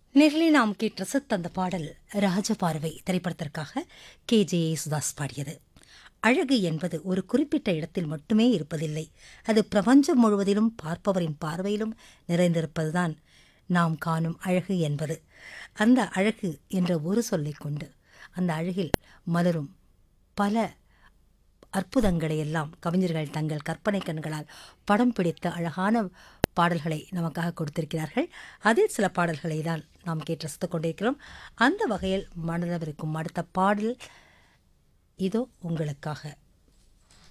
நேரிலே நாம் கேட்டு ரசித்த அந்த பாடல் ராஜபார்வை திரைப்படத்திற்காக கே ஜே யேசுதாஸ் பாடியது அழகு என்பது ஒரு குறிப்பிட்ட இடத்தில் மட்டுமே இருப்பதில்லை அது பிரபஞ்சம் முழுவதிலும் பார்ப்பவரின் பார்வையிலும் நிறைந்திருப்பதுதான் நாம் காணும் அழகு என்பது அந்த அழகு என்ற ஒரு சொல்லைக் கொண்டு அந்த அழகில் மலரும் பல அற்புதங்களை எல்லாம் கவிஞர்கள் தங்கள் கற்பனை கண்களால் படம் பிடித்த அழகான பாடல்களை நமக்காக கொடுத்திருக்கிறார்கள் அதில் சில பாடல்களை தான் நாம் கேட்டு ரசித்துக் கொண்டிருக்கிறோம் அந்த வகையில் மனதவிருக்கும் அடுத்த பாடல் இதோ உங்களுக்காக